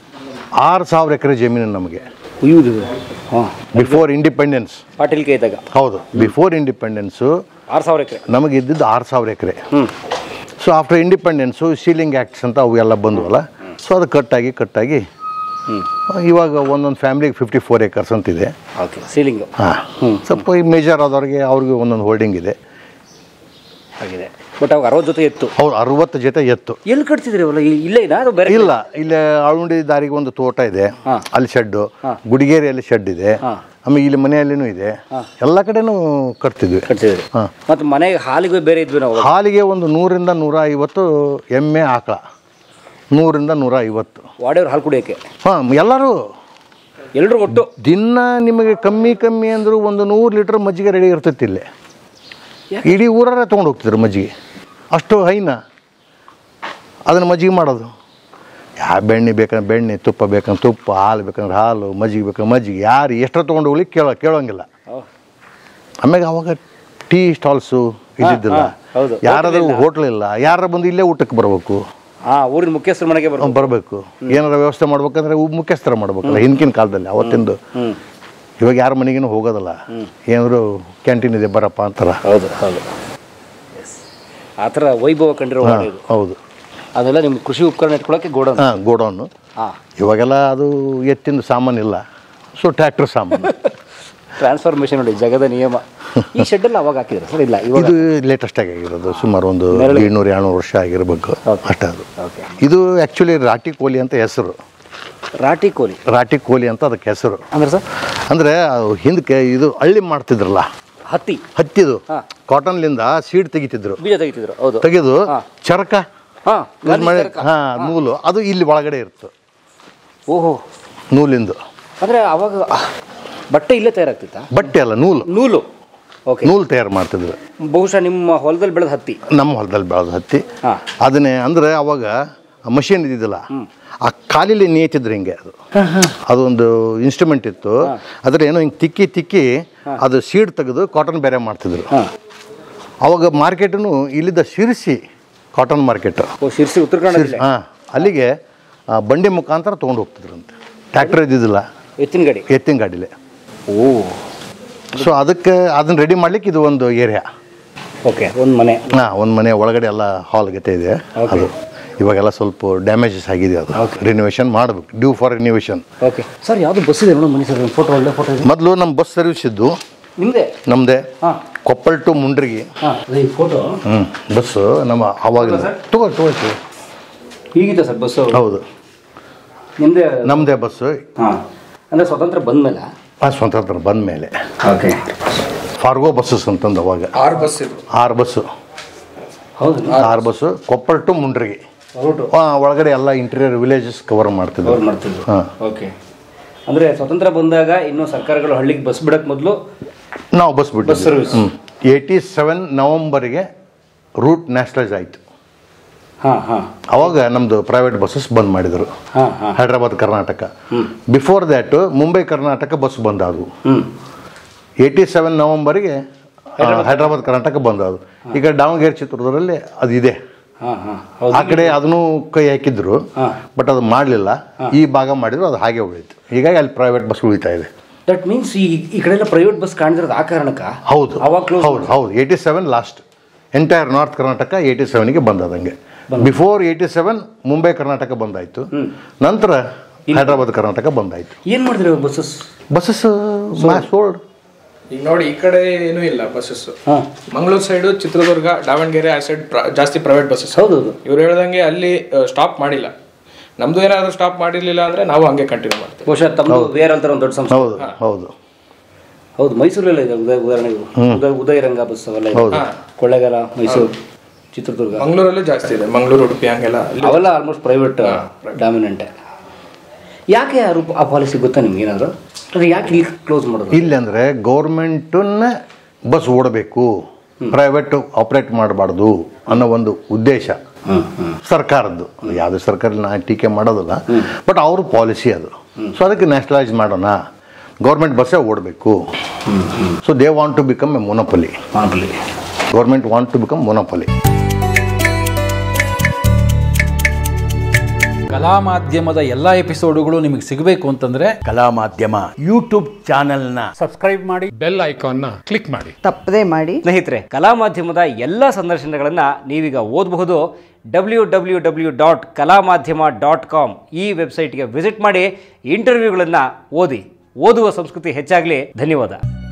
S1: ಆರು ಸಾವಿರ ಎಕರೆ ಜಮೀನು ನಮಗೆ
S2: ಇವ್ದು ಹಾಂ
S1: ಬಿಫೋರ್ ಇಂಡಿಪೆಂಡೆನ್ಸ್
S2: ಪಾಟೀಲ್ ಕೈ ಇದ್ದಾಗ
S1: ಹೌದು ಬಿಫೋರ್ ಇಂಡಿಪೆಂಡೆನ್ಸು
S2: ಆರು ಸಾವಿರ ಎಕರೆ
S1: ನಮಗೆ ಇದ್ದಿದ್ದು ಆರು ಸಾವಿರ ಎಕರೆ
S2: ಹ್ಞೂ
S1: so after independence ceiling acts ಅಂತ ಅವು ಎಲ್ಲ ಬಂದವಲ್ಲ ಸೊ ಅದು ಕಟ್ಟಾಗಿ ಕಟ್ಟಾಗಿ
S2: ಹ್ಞೂ
S1: ಇವಾಗ ಒಂದೊಂದು ಫ್ಯಾಮಿಲಿಗೆ ಫಿಫ್ಟಿ ಫೋರ್ ಏಕರ್ಸ್ ಅಂತಿದೆ
S2: ಓಕೆ ಸೀಲಿಂಗು
S1: ಹಾಂ ಸ್ವಲ್ಪ ಈ ಮೇಜರ್ ಆದವ್ರಿಗೆ ಅವ್ರಿಗೆ ಒಂದೊಂದು ಹೋಲ್ಡಿಂಗ್ ಇದೆ
S2: ಆಗಿದೆ ಬಟ್ ಅವಾಗ ಅರವತ್ತು ಜೊತೆ ಎತ್ತು
S1: ಅವ್ರು ಅರವತ್ತು ಜೊತೆ ಎತ್ತು
S2: ಎಲ್ಲಿ ಕಟ್ತಿದ್ರಿ ಅವಲ್ಲ ಇಲ್ಲೇ ಇದಾ ಅದು ಬೇರೆ
S1: ಇಲ್ಲ ಇಲ್ಲಿ ಆಳುಂಡಿ ದಾರಿಗೆ ಒಂದು ತೋಟ ಇದೆ
S2: ಹಾ.
S1: ಅಲ್ಲಿ ಶೆಡ್ಡು ಗುಡಿಗೇರಿಯಲ್ಲಿ ಶೆಡ್ ಇದೆ
S2: ಹಾ.
S1: ಆಮೇಲೆ ಇಲ್ಲಿ ಮನೆಯಲ್ಲಿನೂ ಇದೆ ಎಲ್ಲ ಕಡೆನೂ ಕಟ್ತಿದ್ವಿ
S2: ಕಟ್ತಿದ್ರಿ
S1: ಹಾ.
S2: ಮತ್ತು ಮನೆಗೆ ಹಾಲಿಗೆ ಬೇರೆ ಇದ್ವಿ ನಾವು ಅವಾಗ.
S1: ಹಾಲಿಗೆ ಒಂದು ನೂರಿಂದ ನೂರ ಐವತ್ತು ಎಮ್ಮೆ ಆಕಳ ನೂರಿಂದ ನೂರ ಐವತ್ತು
S2: ವಾಡೆಯವ್ರು ಹಾಲು ಕುಡಿಯೋಕ್ಕೆ
S1: ಹಾಂ ಎಲ್ಲರೂ
S2: ಎಲ್ಲರೂ ಒಟ್ಟು
S1: ದಿನ ನಿಮಗೆ ಕಮ್ಮಿ ಕಮ್ಮಿ ಅಂದರೂ ಒಂದು ನೂರು ಲೀಟ್ರ್ ಮಜ್ಜಿಗೆ ರೆಡಿ ಇರ್ತೈತಿ ಇಲ್ಲಿ ಇಡೀ ಊರರೇ ತೊಗೊಂಡು ಹೋಗ್ತಿದ್ರು ಮಜ್ಜಿಗೆ ಅಷ್ಟು ಹೈನ ಅದನ್ನು ಮಜ್ಜಿಗೆ ಮಾಡೋದು ಯಾವ ಬೆಣ್ಣೆ ಬೇಕಂದ್ರೆ ಬೆಣ್ಣೆ ತುಪ್ಪ ಬೇಕಂದ್ರೆ ತುಪ್ಪ ಹಾಲು ಬೇಕಂದ್ರೆ ಹಾಲು ಮಜ್ಜಿಗೆ ಬೇಕಂದ್ರೆ ಮಜ್ಜಿಗೆ ಯಾರು ಎಷ್ಟೋ ತೊಗೊಂಡು ಹೋಗ್ಲಿ ಕೇಳೋ ಕೇಳೋಂಗಿಲ್ಲ
S2: ಓ,
S1: ಆಮೇಲೆ ಅವಾಗ ಟೀ ಸ್ಟಾಲ್ಸು ಇದ್ದಿದ್ದಿಲ್ಲ
S2: ಹಾ, ಹೌದು.
S1: ಯಾರಾದ್ರೂ ಹೋಟ್ಲ್ ಇಲ್ಲ ಯಾರ ಬಂದು ಇಲ್ಲೇ ಊಟಕ್ಕೆ ಬರಬೇಕು
S2: ಹಾ ಊರಿನ ಮುಖ್ಯಸ್ಥರ ಮನೆಗೆ ಬರ್ಬೋದು
S1: ಬರಬೇಕು ಏನಾರ ವ್ಯವಸ್ಥೆ ಮಾಡ್ಬೇಕಂದ್ರೆ ಉ- ಮುಖ್ಯಸ್ಥರ ಮಾಡ್ಬೇಕಲ್ಲ ಹಿಂದಿನ ಕಾಲದಲ್ಲಿ ಅವತ್ತಿಂದು
S2: ಹ್ಞೂ
S1: ಇವಾಗ ಯಾರ ಮನೆಗೇನು ಹೋಗೋದಲ್ಲ ಏನಾದ್ರು ಕ್ಯಾಂಟೀನ್ ಇದೆ ಬರಪ್ಪ ಅಂತಾರ
S2: ಹೌದು ಹೌದು ಆ ಥರ ವೈಭವ ಕಂಡಿರೋ
S1: ಹಾ,
S2: ವಾಡೆ ಇದು
S1: ಹೌದು
S2: ಅದೆಲ್ಲ ನಿಮ್ಮ ಕೃಷಿ ಉಪಕರಣ ಇಟ್ಕೊಳ್ಳೋಕೆ ಗೋಡನ್
S1: ಹಾಂ ಗೋಡೌನು
S2: ಹಾಂ
S1: ಇವಾಗೆಲ್ಲ ಅದು ಎತ್ತಿನ ಸಾಮಾನು ಇಲ್ಲ ಸೊ ಟ್ರ್ಯಾಕ್ಟರ್ ಸಾಮಾನು
S2: ಟ್ರಾನ್ಸ್ಫಾರ್ಮೇಷನ್ ನೋಡಿ ಜಗದ ನಿಯಮ ಈ ಶೆಡ್ಡೆಲ್ಲ ಅವಾಗ ಹಾಕಿದ್ರು ಸರ್ ಇಲ್ಲ ಇವಾಗ
S1: ಇದು ಲೇಟೆಸ್ಟ್ ಆಗಿ ಆಗಿರೋದು ಸುಮಾರು ಒಂದು ಏಳ್ನೂರು ಏಳ್ನೂರು ವರ್ಷ ಆಗಿರ್ಬೇಕು ಅಷ್ಟೇ ಅದು
S2: ಓಕೆ
S1: ಇದು ಆ್ಯಕ್ಚುಲಿ ರಾಟಿ ಕೋಲಿ ಅಂತ ಹೆಸರು
S2: ರಾಟಿ ಕೋಲಿ
S1: ರಾಟಿ ಕೋಲಿ ಅಂತ ಅದಕ್ಕೆ ಹೆಸರು
S2: ಅಂದ್ರೆ ಸರ್
S1: ಅಂದರೆ ಹಿಂದಕ್ಕೆ ಇದು ಹಳ್ಳಿ ಮಾಡ್ತಿದ್ರಲ್ಲ
S2: ಹತ್ತಿ
S1: ಹತ್ತಿದು
S2: ಹಾ.
S1: ಕಾಟನ್ಲಿಂದ ಸೀಡ್ ತೆಗಿತಿದ್ರು
S2: ಬೀಜ ತೆಗಿತಿದ್ರು ಹೌದು
S1: ತೆಗೆದು
S2: ಹಾ.
S1: ಚರಕ
S2: ಹಾಂ
S1: ಇದ್ ಮಾಡಿ ಹಾಂ ನೂಲು ಅದು ಇಲ್ಲಿ ಒಳಗಡೆ ಇತ್ತು
S2: ಓಹೋ
S1: ನೂಲಿಂದು
S2: ಅಂದರೆ ಅವಾಗ ಅಹ್, ಬಟ್ಟೆ ಇಲ್ಲೇ ತಯಾರಾಗ್ತಿತ್ತಾ
S1: ಬಟ್ಟೆ ಅಲ್ಲ ನೂಲು
S2: ನೂಲು ಓಕೆ
S1: ನೂಲು ತಯಾರು ಮಾಡ್ತಿದ್ರು
S2: ಬಹುಶಃ ನಿಮ್ಮ ಹೊಲದಲ್ಲಿ ಬೆಳೆದ ಹತ್ತಿ
S1: ನಮ್ಮ ಹೊಲದಲ್ಲಿ ಬೆಳೆದ ಹತ್ತಿ
S2: ಹಾ.
S1: ಅದನ್ನೇ ಅಂದರೆ ಅವಾಗ ಮಷೀನ್ ಇದ್ದಿದ್ದಿಲ್ಲ ಆ ಕಾಲಿಲಿ ನೇಯ್ತಿದ್ರು ಹಿಂಗೆ ಅದು ಅದೊಂದು ಇನ್ಸ್ಟ್ರೂಮೆಂಟ್ ಇತ್ತು ಅದ್ರ ಏನೋ ಹಿಂಗೆ ತಿಕ್ಕಿ ತಿಕ್ಕಿ ಅದು ಸೀಡ್ ತೆಗೆದು ಕಾಟನ್ ಬೇರೆ ಮಾಡ್ತಿದ್ರು
S2: ಹಾಂ
S1: ಅವಾಗ ಮಾರ್ಕೆಟನ್ನು ಇಲ್ಲಿದ್ದ ಶಿರ್ಸಿ ಕಾಟನ್ ಮಾರ್ಕೆಟ್
S2: ಓ ಶಿರ್ಸಿ ಉತ್ತರ ಕನ್ನಡ ಜಿಲ್ಲೆ
S1: ಹಾಂ ಅಲ್ಲಿಗೆ ಆ, ಬಂಡಿ ಮುಖಾಂತರ ತೊಗೊಂಡು ಹೋಗ್ತಿದ್ರಂತೆ ಟ್ಯಾಕ್ಟರ್ ಇದ್ದಿದ್ದಿಲ್ಲ
S2: ಎತ್ತಿನ ಗಾಡಿ
S1: ಎತ್ತಿನ ಗಾಡಿಲೆ
S2: ಓ
S1: ಸೊ ಅದಕ್ಕೆ ಅದನ್ನ ರೆಡಿ ಮಾಡ್ಲಿಕ್ಕೆ ಇದು ಒಂದು ಏರಿಯಾ
S2: ಓಕೆ ಒಂದು ಮನೆ
S1: ಹಾಂ ಒಂದು ಮನೆ ಒಳಗಡೆ ಎಲ್ಲ ಹಾಲ್ ಗತೆ ಇದೆ ಅದು ಇವಾಗೆಲ್ಲ ಸ್ವಲ್ಪ ಡ್ಯಾಮೇಜಸ್ ಆಗಿದೆ ಅದು ರಿನೋವೇಷನ್ ಮಾಡಬೇಕು due for renovation
S2: okay sir ಯಾವುದು ಬಸ್ ಇದೆ ನೋಡು ಮನೆ ಸರ್ ಫೋಟೋ ಒಳ್ಳೆ ಫೋಟೋ ಇದೆ
S1: ಮೊದಲು ನಮ್ಮ ಬಸ್ ಸರ್ವಿಸ್ ಇದ್ದು
S2: ನಿಮ್ಮದೇ
S1: ನಮ್ಮದೇ
S2: ಹಾಂ
S1: ಕೊಪ್ಪಳ ಟು ಮುಂಡ್ರಿಗಿ
S2: ಹಾಂ ಈ ಫೋಟೋ
S1: ಹ್ಞೂ ಬಸ್ಸು ನಮ್ಮ ಅವಾಗಿನ ತಗೋ ತಗೋಯ್ತು
S2: ಹೀಗಿದೆ ಸರ್ ಬಸ್ಸು
S1: ಹೌದು
S2: ನಿಮ್ಮದೇ
S1: ನಮ್ಮದೇ ಬಸ್ಸು
S2: ಹಾಂ ಅಂದರೆ ಸ್ವತಂತ್ರ ಬಂದ ಮೇಲೆ
S1: ಆ ಸ್ವಾತಂತ್ರ್ಯ ಬಂದ ಮೇಲೆ
S2: ಓಕೆ
S1: ಫಾರ್ಗೋ ಬಸ್ಸಸ್ ಅಂತಂದು ಅವಾಗ
S3: ಆರು ಬಸ್ ಇದು
S1: ಆರು ಬಸ್ಸು
S2: ಹೌದು
S1: ಆರು bus Koppal to Mundrigi
S2: route
S1: ಆ, ಒಳಗಡೆ ಎಲ್ಲ ಇಂಟೀರಿಯರ್ ವಿಲೇಜಸ್ ಕವರ್ ಮಾಡ್ತಿದ್ರು
S2: ಕವರ್ ಮಾಡ್ತಿದ್ರು
S1: ಹಾಂ
S2: ಓಕೆ ಅಂದರೆ ಸ್ವತಂತ್ರ ಬಂದಾಗ ಇನ್ನೂ ಸರ್ಕಾರಗಳು ಹಳ್ಳಿಗೆ ಬಸ್ ಬಿಡಕ್ಕೆ ಮೊದಲು
S1: ನಾವು ಬಸ್ ಬಿಟ್ಟು
S2: ಬಸ್ ಸರ್ವಿಸ್.
S1: ಏಯ್ಟಿ ಸೆವೆನ್ ನವಂಬರ್ಗೆ ರೂಟ್ ನ್ಯಾಷನಲೈಸ್ ಆಯಿತು
S2: ಹಾಂ ಹಾಂ
S1: ಅವಾಗ ನಮ್ಮದು ಪ್ರೈವೇಟ್ ಬಸ್ಸಸ್ ಬಂದ್ ಮಾಡಿದರು
S2: ಹಾಂ ಹಾಂ
S1: Hyderabad Karnataka before that Mumbai Karnataka bus ಬಂದಾದವು
S2: ಹ್ಞೂ
S1: ಏಯ್ಟಿ ಸೆವೆನ್ ನವಂಬರ್ಗೆ ಹೈದ್ರಾಬಾದ್ ಕರ್ನಾಟಕ ಬಂದಾದವು ಈಗ ದಾವಣಗೆರೆ ಚಿತ್ರದುರ್ಗದಲ್ಲಿ ಅದು ಇದೆ
S2: ಹಾಂ ಹಾಂ ಹೌದು
S1: ಆ ಕಡೆ ಅದನ್ನು ಕೈ ಹಾಕಿದ್ರು
S2: ಹಾಂ
S1: ಬಟ್ ಅದು ಮಾಡಲಿಲ್ಲ ಈ ಭಾಗ ಮಾಡಿದ್ರು ಅದು ಹಾಗೆ ಉಳಿತು ಹೀಗಾಗಿ ಅಲ್ಲಿ ಪ್ರೈವೇಟ್ ಬಸ್ ಉಳಿತಾ ಇದೆ
S2: ದಟ್ ಮೀನ್ಸ್ ಈ ಈ ಕಡೆ ಎಲ್ಲ ಪ್ರೈವೇಟ್ ಬಸ್ ಕಾಣ್ತಿರೋದು ಆ ಕಾರಣಕ್ಕ
S1: ಹೌದು
S2: ಅವಾಗ ಕ್ಲೋಸ್
S1: ಹೌದು ಹೌದು eighty seven last entire north Karnataka eighty ಸೆವೆನ್ಗೆ ಬಂದದಂಗೆ before eighty seven Mumbai Karnataka ಬಂದಾಯಿತು ನಂತರ ಹೈದ್ರಾಬಾದ್ ಕರ್ನಾಟಕ ಬಂದಾಯಿತು
S2: ಏನು ಮಾಡಿದ್ರಿ ಬಸ್ಸಸ್
S1: ಬಸ್ಸಸ್ ಸೋಲ್ಡ್
S3: ಈಗ ನೋಡಿ ಈ ಕಡೆ ಏನೂ ಇಲ್ಲ ಬಸ್ಸಸ್
S2: ಹಾಂ
S3: ಮಂಗಳೂರು ಸೈಡು ಚಿತ್ರದುರ್ಗ ದಾವಣಗೆರೆ ಆ ಸೈಡ್ ಜಾಸ್ತಿ ಪ್ರೈವೇಟ್ ಬಸ್ಸಸ್
S2: ಹೌದೌದು
S3: ಇವ್ರು ಹೇಳ್ದಂಗೆ ಅಲ್ಲಿ ಸ್ಟಾಪ್ ಮಾಡಿಲ್ಲ ನಮ್ದು ಏನಾದ್ರು ಸ್ಟಾಪ್ ಮಾಡಿರ್ಲಿಲ್ಲ ಅಂದ್ರೆ ನಾವು ಹಂಗೆ ಕಂಟಿನ್ಯೂ ಮಾಡ್ತೀವಿ
S2: ಬಹುಶಃ ತಮ್ಮದು ಬೇರೆ ಅಂತಾರೆ ಒಂದು ದೊಡ್ಡ ಸಂಸ್ಥೆ
S1: ಹೌದು ಹೌದು
S2: ಹೌದು ಮೈಸೂರಲ್ಲ ಇದೆ ಉದಯ ಉದಾಹರಣೆಗಳು ಉದಯ ಉದಯರಂಗ ಬಸ್ ಅವೆಲ್ಲ ಇದೆ.
S1: ಹೌದು.
S2: ಕೊಳ್ಳೇಗಾಲ ಮೈಸೂರು ಚಿತ್ರದುರ್ಗ
S3: ಮಂಗಳೂರಲ್ಲೂ ಜಾಸ್ತಿ ಇದೆ ಮಂಗಳೂರು ಉಡುಪಿ ಹಂಗೆಲ್ಲ ಅಲ್ಲಿ
S2: ಅವೆಲ್ಲ ಆಲ್ಮೋಸ್ಟ್ ಪ್ರೈವೇಟ್ ಡಾಮಿನೆಂಟ್ ಯಾಕೆ ಆ ರೂಪ ಆ ಪಾಲಿಸಿ ಗೊತ್ತಾ ನಿಮ್ಗೆ ಏನಾದ್ರು ಅದು ಯಾಕೆ ಇಲ್ಲಿ ಕ್ಲೋಸ್ ಮಾಡೋದು
S1: ಇಲ್ಲಿ ಅಂದರೆ ಗೌರ್ಮೆಂಟನ್ನ ಬಸ್ ಓಡಬೇಕು ಪ್ರೈವೇಟ್ ಆಪ್ರೇಟ್ ಮಾಡಬಾರ್ದು ಅನ್ನೋ ಒಂದು ಉದ್ದೇಶ
S2: ಹ್ಮ್ ಹ್ಮ್
S1: ಸರ್ಕಾರದ್ದು ಯಾವುದೇ ಸರ್ಕಾರ ನಾ ಟೀಕೆ ಮಾಡೋದಿಲ್ಲ ಬಟ್ ಅವ್ರ ಪಾಲಿಸಿ ಅದು ಸೊ ಅದಕ್ಕೆ ನ್ಯಾಷನಲೈಸ್ ಮಾಡೋಣ ಗೌರ್ಮೆಂಟ್ ಬಸ್ಸೇ ಓಡಬೇಕು so they want to become a monopoly
S2: monopoly
S1: government want to become monopoly
S4: ಕಲಾ ಮಾಧ್ಯಮದ ಎಲ್ಲ ಎಪಿಸೋಡುಗಳು ನಿಮಗೆ ಸಿಗಬೇಕು ಅಂತಂದ್ರೆ
S5: ಕಲಾ ಮಾಧ್ಯಮ ಯೂಟ್ಯೂಬ್ ಚಾನೆಲ್ನ
S6: ಬೆಲ್ ಐಕಾನ್ನ ಕ್ಲಿಕ್ ಮಾಡಿ
S7: ತಪ್ಪದೇ ಮಾಡಿ
S2: ಸ್ನೇಹಿತರೆ ಕಲಾ ಮಾಧ್ಯಮದ ಎಲ್ಲ ಸಂದರ್ಶನಗಳನ್ನು ನೀವೀಗ ಓದಬಹುದು ಡಬ್ಲ್ಯೂ ಡಬ್ಲ್ಯೂ ಡಬ್ಲ್ಯೂ ಡಾಟ್ ಕಲಾ ಮಾಧ್ಯಮ ಡಾಟ್ ಕಾಮ್ ಈ ವೆಬ್ಸೈಟ್ಗೆ ವಿಸಿಟ್ ಮಾಡಿ ಇಂಟರ್ವ್ಯೂಗಳನ್ನು ಓದಿ ಓದುವ ಸಂಸ್ಕೃತಿ ಹೆಚ್ಚಾಗಲಿ ಧನ್ಯವಾದ